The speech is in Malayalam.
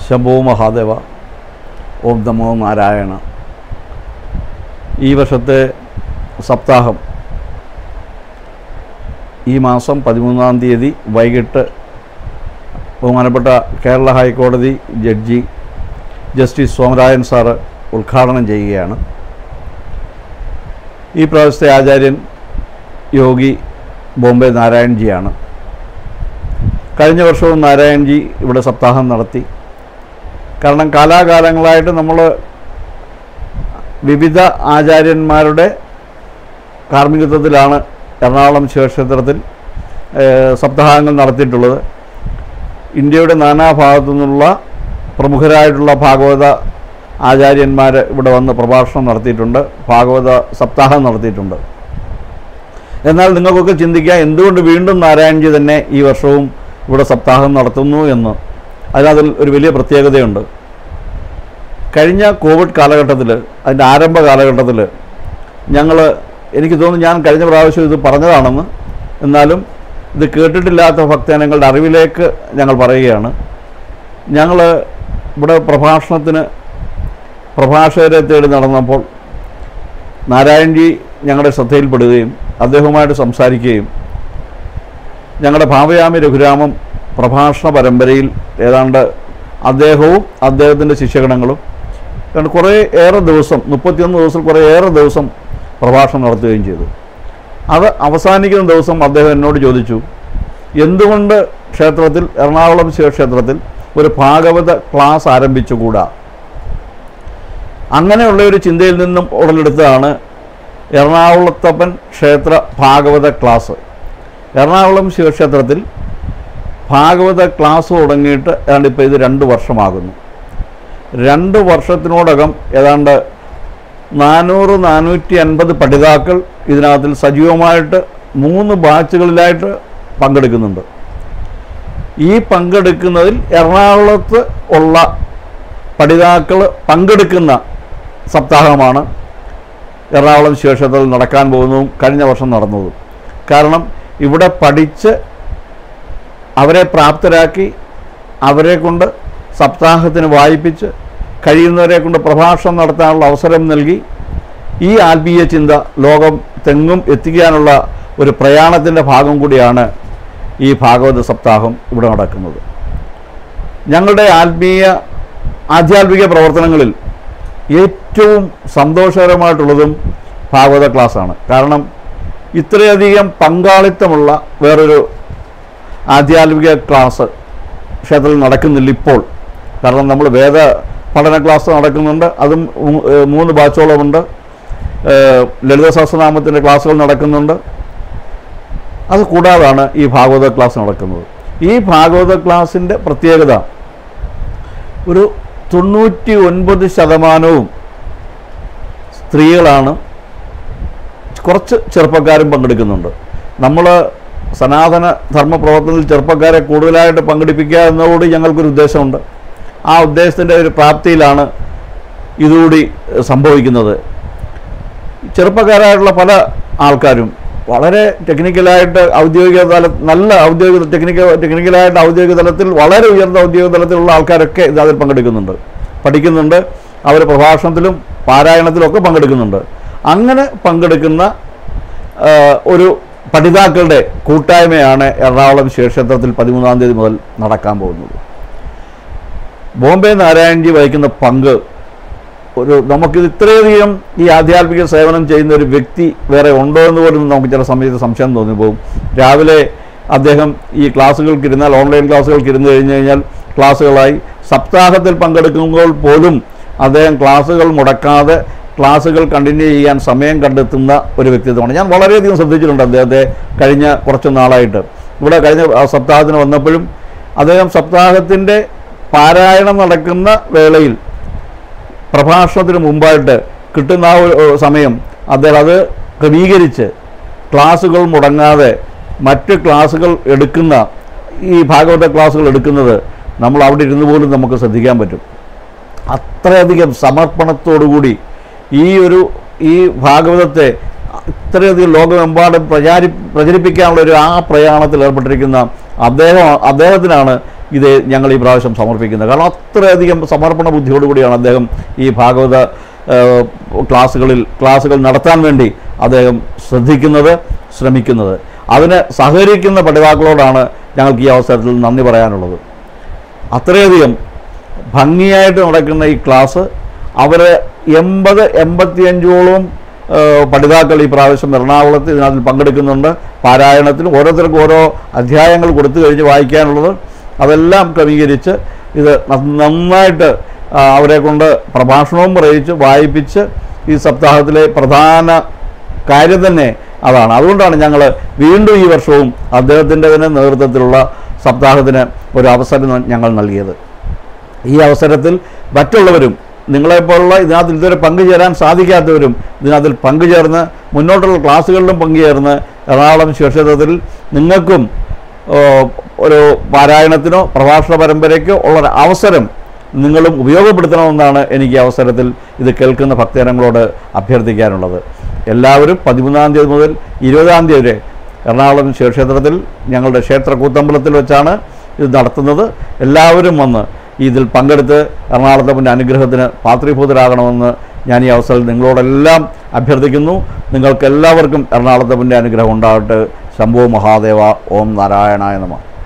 ശംഭോ മഹാദേവ ഓം നമോ നാരായണ ഈ വർഷത്തെ സപ്താഹം ഈ മാസം പതിമൂന്നാം തീയതി വൈകിട്ട് ബഹുമാനപ്പെട്ട കേരള ഹൈക്കോടതി ജഡ്ജി ജസ്റ്റിസ് സോമരായൻ സാറ് ഉദ്ഘാടനം ചെയ്യുകയാണ് ഈ പ്രാവശ്യത്തെ ആചാര്യൻ യോഗി ബോംബെ നാരായൺജിയാണ് കഴിഞ്ഞ വർഷവും നാരായൺജി ഇവിടെ സപ്താഹം നടത്തി കാരണം കാലാകാലങ്ങളായിട്ട് നമ്മൾ വിവിധ ആചാര്യന്മാരുടെ കാർമ്മികത്വത്തിലാണ് എറണാകുളം ശിവക്ഷേത്രത്തിൽ ഏഹ്, സപ്താഹങ്ങൾ നടത്തിയിട്ടുള്ളത് ഇന്ത്യയുടെ നാനാഭാഗത്തു നിന്നുള്ള പ്രമുഖരായിട്ടുള്ള ഭാഗവത ആചാര്യന്മാർ ഇവിടെ വന്ന് പ്രഭാഷണം നടത്തിയിട്ടുണ്ട് ഭാഗവത സപ്താഹം നടത്തിയിട്ടുണ്ട് എന്നാൽ നിങ്ങൾക്കൊക്കെ ചിന്തിക്കാം എന്തുകൊണ്ട് വീണ്ടും നാരായൺജി തന്നെ ഈ വർഷവും ഇവിടെ സപ്താഹം നടത്തുന്നു എന്ന് അതിനതിൽ ഒരു വലിയ പ്രത്യേകതയുണ്ട് കഴിഞ്ഞ കോവിഡ് കാലഘട്ടത്തിൽ അതിൻ്റെ ആരംഭ കാലഘട്ടത്തിൽ ഞങ്ങൾ എനിക്ക് തോന്നുന്നു ഞാൻ കഴിഞ്ഞ പ്രാവശ്യം ഇത് പറഞ്ഞതാണെന്ന് എന്നാലും ഇത് കേട്ടിട്ടില്ലാത്ത ഭക്തജനങ്ങളുടെ അറിവിലേക്ക് ഞങ്ങൾ പറയുകയാണ് ഞങ്ങൾ ഇവിടെ പ്രഭാഷണത്തിന് പ്രഭാഷകരെ തേടി നടന്നപ്പോൾ നാരായൺജി ഞങ്ങളുടെ ശ്രദ്ധയിൽപ്പെടുകയും അദ്ദേഹവുമായിട്ട് സംസാരിക്കുകയും ഞങ്ങളുടെ ഭാവയാമി രഘുരാമം പ്രഭാഷണ പരമ്പരയിൽ ഏതാണ്ട് അദ്ദേഹവും അദ്ദേഹത്തിൻ്റെ ശിഷ്യഗണങ്ങളും കാരണം കുറേ ഏറെ ദിവസം മുപ്പത്തിയൊന്ന് ദിവസം കുറേ ഏറെ ദിവസം പ്രഭാഷണം നടത്തുകയും ചെയ്തു അത് അവസാനിക്കുന്ന ദിവസം അദ്ദേഹം എന്നോട് ചോദിച്ചു എന്തുകൊണ്ട് ക്ഷേത്രത്തിൽ എറണാകുളം ശിവക്ഷേത്രത്തിൽ ഒരു ഭാഗവത ക്ലാസ് ആരംഭിച്ചുകൂടാ അങ്ങനെയുള്ള ഒരു ചിന്തയിൽ നിന്നും ഉടലെടുത്തതാണ് എറണാകുളത്തപ്പൻ ക്ഷേത്ര ഭാഗവത ക്ലാസ് എറണാകുളം ശിവക്ഷേത്രത്തിൽ ഭാഗവത ക്ലാസ് തുടങ്ങിയിട്ട് ഏതാണ്ട് ഇപ്പോൾ ഇത് രണ്ട് വർഷമാകുന്നു രണ്ട് വർഷത്തിനോടകം ഏതാണ്ട് നാനൂറ് നാനൂറ്റി അൻപത് പഠിതാക്കൾ ഇതിനകത്തിൽ സജീവമായിട്ട് മൂന്ന് ബാച്ചുകളിലായിട്ട് പങ്കെടുക്കുന്നുണ്ട് ഈ പങ്കെടുക്കുന്നതിൽ എറണാകുളത്ത് ഉള്ള പഠിതാക്കൾ പങ്കെടുക്കുന്ന സപ്താഹമാണ് എറണാകുളം ശിവക്ഷേത്രത്തിൽ നടക്കാൻ പോകുന്നതും കഴിഞ്ഞ വർഷം നടന്നതും കാരണം ഇവിടെ പഠിച്ച് അവരെ പ്രാപ്തരാക്കി അവരെ കൊണ്ട് സപ്താഹത്തിന് വായിപ്പിച്ച് കഴിയുന്നവരെ കൊണ്ട് പ്രഭാഷണം നടത്താനുള്ള അവസരം നൽകി ഈ ആത്മീയ ചിന്ത ലോകം തെങ്ങും എത്തിക്കാനുള്ള ഒരു പ്രയാണത്തിൻ്റെ ഭാഗം കൂടിയാണ് ഈ ഭാഗവത സപ്താഹം ഇവിടെ നടക്കുന്നത് ഞങ്ങളുടെ ആത്മീയ ആധ്യാത്മിക പ്രവർത്തനങ്ങളിൽ ഏറ്റവും സന്തോഷകരമായിട്ടുള്ളതും ഭാഗവത ക്ലാസ്സാണ് കാരണം ഇത്രയധികം പങ്കാളിത്തമുള്ള വേറൊരു ആധ്യാത്മിക ക്ലാസ് ക്ഷേത്രത്തിൽ നടക്കുന്നില്ല ഇപ്പോൾ കാരണം നമ്മൾ വേദ പഠന ക്ലാസ് നടക്കുന്നുണ്ട് അതും മൂ- ഏഹ് മൂന്ന് ബാച്ചോളമുണ്ട് ഏഹ് ലളിത സഹസ്രനാമത്തിൻ്റെ ക്ലാസ്സുകൾ നടക്കുന്നുണ്ട് അത് കൂടാതാണ് ഈ ഭാഗവത ക്ലാസ് നടക്കുന്നത് ഈ ഭാഗവത ക്ലാസ്സിൻ്റെ പ്രത്യേകത ഒരു തൊണ്ണൂറ്റി ഒൻപത് ശതമാനവും സ്ത്രീകളാണ് കുറച്ച് ചെറുപ്പക്കാരും പങ്കെടുക്കുന്നുണ്ട് നമ്മൾ സനാതന ധർമ്മ പ്രവർത്തനത്തിൽ ചെറുപ്പക്കാരെ കൂടുതലായിട്ട് പങ്കെടുപ്പിക്കുക എന്നതോട് ഞങ്ങൾക്കൊരു ഉദ്ദേശമുണ്ട് ആ ഉദ്ദേശത്തിൻ്റെ ഒരു പ്രാപ്തിയിലാണ് ഇതുകൂടി ഏഹ്, സംഭവിക്കുന്നത് ചെറുപ്പക്കാരായിട്ടുള്ള പല ആൾക്കാരും വളരെ ടെക്നിക്കലായിട്ട് ഔദ്യോഗിക തല നല്ല ഔദ്യോഗിക ടെക്നിക്കൽ ടെക്നിക്കലായിട്ട് ഔദ്യോഗിക തലത്തിൽ വളരെ ഉയർന്ന ഔദ്യോഗിക തലത്തിലുള്ള ആൾക്കാരൊക്കെ ഇത് അതിൽ പങ്കെടുക്കുന്നുണ്ട് പഠിക്കുന്നുണ്ട് അവർ പ്രഭാഷണത്തിലും പാരായണത്തിലും ഒക്കെ പങ്കെടുക്കുന്നുണ്ട് അങ്ങനെ പങ്കെടുക്കുന്ന ആ, ഒരു പഠിതാക്കളുടെ കൂട്ടായ്മയാണ് എറണാകുളം ശിവക്ഷേത്രത്തിൽ പതിമൂന്നാം തീയതി മുതൽ നടക്കാൻ പോകുന്നത് ബോംബെ നാരായൺജി വഹിക്കുന്ന പങ്ക് ഒരു നമുക്കിത് ഇത്രയധികം ഈ ആധ്യാത്മിക സേവനം ചെയ്യുന്ന ഒരു വ്യക്തി വേറെ ഉണ്ടോ എന്ന് പോലും നമുക്ക് ചില സമയത്ത് സംശയം തോന്നിപ്പോകും രാവിലെ അദ്ദേഹം ഈ ക്ലാസ്സുകൾക്ക് ഇരുന്നാൽ ഓൺലൈൻ ക്ലാസ്സുകൾക്ക് ഇരുന്ന് കഴിഞ്ഞ് കഴിഞ്ഞാൽ ക്ലാസ്സുകളായി സപ്താഹത്തിൽ പങ്കെടുക്കുമ്പോൾ പോലും അദ്ദേഹം ക്ലാസ്സുകൾ മുടക്കാതെ ക്ലാസ്സുകൾ കണ്ടിന്യൂ ചെയ്യാൻ സമയം കണ്ടെത്തുന്ന ഒരു വ്യക്തിത്വമാണ് ഞാൻ വളരെയധികം ശ്രദ്ധിച്ചിട്ടുണ്ട് അദ്ദേഹത്തെ കഴിഞ്ഞ കുറച്ച് നാളായിട്ട് ഇവിടെ കഴിഞ്ഞ ആ സപ്താഹത്തിന് വന്നപ്പോഴും അദ്ദേഹം സപ്താഹത്തിൻ്റെ പാരായണം നടക്കുന്ന വേളയിൽ പ്രഭാഷണത്തിന് മുമ്പായിട്ട് കിട്ടുന്ന ആ ഒരു ഏഹ്, സമയം അദ്ദേഹം അത് ക്രമീകരിച്ച് ക്ലാസ്സുകൾ മുടങ്ങാതെ മറ്റ് ക്ലാസ്സുകൾ എടുക്കുന്ന ഈ ഭാഗവത ക്ലാസ്സുകൾ എടുക്കുന്നത് നമ്മൾ അവിടെ ഇരുന്ന് പോലും നമുക്ക് ശ്രദ്ധിക്കാൻ പറ്റും അത്രയധികം സമർപ്പണത്തോടുകൂടി ഈ ഒരു ഈ ഭാഗവതത്തെ ഇത്രയധികം ലോകമെമ്പാടും പ്രചാരി പ്രചരിപ്പിക്കാനുള്ള ഒരു ആ പ്രയാണത്തിൽ ഏർപ്പെട്ടിരിക്കുന്ന അദ്ദേഹം അദ്ദേഹത്തിനാണ് ഇത് ഞങ്ങൾ ഈ പ്രാവശ്യം സമർപ്പിക്കുന്നത് കാരണം അത്രയധികം സമർപ്പണ ബുദ്ധിയോടുകൂടിയാണ് അദ്ദേഹം ഈ ഭാഗവത ഏഹ്, ക്ലാസ്സുകളിൽ ക്ലാസ്സുകൾ നടത്താൻ വേണ്ടി അദ്ദേഹം ശ്രദ്ധിക്കുന്നത് ശ്രമിക്കുന്നത് അതിന് സഹകരിക്കുന്ന പഠിതാക്കളോടാണ് ഞങ്ങൾക്ക് ഈ അവസരത്തിൽ നന്ദി പറയാനുള്ളത് അത്രയധികം ഭംഗിയായിട്ട് നടക്കുന്ന ഈ ക്ലാസ് അവർ എൺപത് എൺപത്തിയഞ്ചോളം ഏഹ്, പഠിതാക്കൾ ഈ പ്രാവശ്യം എറണാകുളത്ത് ഇതിനകത്ത് പങ്കെടുക്കുന്നുണ്ട് പാരായണത്തിലും ഓരോരുത്തർക്കും ഓരോ അധ്യായങ്ങൾ കൊടുത്തു കഴിഞ്ഞ് വായിക്കാനുള്ളത് അതെല്ലാം ക്രമീകരിച്ച് ഇത് ന- നന്നായിട്ട് ആ, അവരെ കൊണ്ട് പ്രഭാഷണവും പറയിച്ച് വായിപ്പിച്ച് ഈ സപ്താഹത്തിലെ പ്രധാന കാര്യം തന്നെ അതാണ് അതുകൊണ്ടാണ് ഞങ്ങൾ വീണ്ടും ഈ വർഷവും അദ്ദേഹത്തിൻ്റെ തന്നെ നേതൃത്വത്തിലുള്ള സപ്താഹത്തിന് ഒരു അവസരം ഞങ്ങൾ നൽകിയത് ഈ അവസരത്തിൽ മറ്റുള്ളവരും നിങ്ങളെപ്പോലുള്ള ഇതിനകത്ത് ഇതുവരെ പങ്കുചേരാൻ സാധിക്കാത്തവരും ഇതിനകത്തിൽ പങ്കുചേർന്ന് മുന്നോട്ടുള്ള ക്ലാസ്സുകളിലും പങ്കുചേർന്ന് എറണാകുളം ശിവക്ഷേത്രത്തിൽ നിങ്ങൾക്കും ഓ, ഒരു പാരായണത്തിനോ പ്രഭാഷണ പരമ്പരയ്ക്കോ ഉള്ള ഒരു അവസരം നിങ്ങളും ഉപയോഗപ്പെടുത്തണമെന്നാണ് എനിക്ക് ഈ അവസരത്തിൽ ഇത് കേൾക്കുന്ന ഭക്തജനങ്ങളോട് അഭ്യർത്ഥിക്കാനുള്ളത് എല്ലാവരും പതിമൂന്നാം തീയതി മുതൽ ഇരുപതാം തീയതി വരെ എറണാകുളം ശിവക്ഷേത്രത്തിൽ ഞങ്ങളുടെ ക്ഷേത്ര കൂത്തമ്പലത്തിൽ വെച്ചാണ് ഇത് നടത്തുന്നത് എല്ലാവരും വന്ന് ഇതിൽ പങ്കെടുത്ത് എറണാകുളത്തപ്പൻ്റെ അനുഗ്രഹത്തിന് പാത്രീഭൂതരാകണമെന്ന് ഞാൻ ഈ അവസരത്തിൽ നിങ്ങളോടെല്ലാം അഭ്യർത്ഥിക്കുന്നു നിങ്ങൾക്ക് എല്ലാവർക്കും എറണാകുളത്തപ്പൻ്റെ അനുഗ്രഹം ഉണ്ടാകട്ടെ ശംഭു മഹാദേവ ഓം നാരായണായ നമ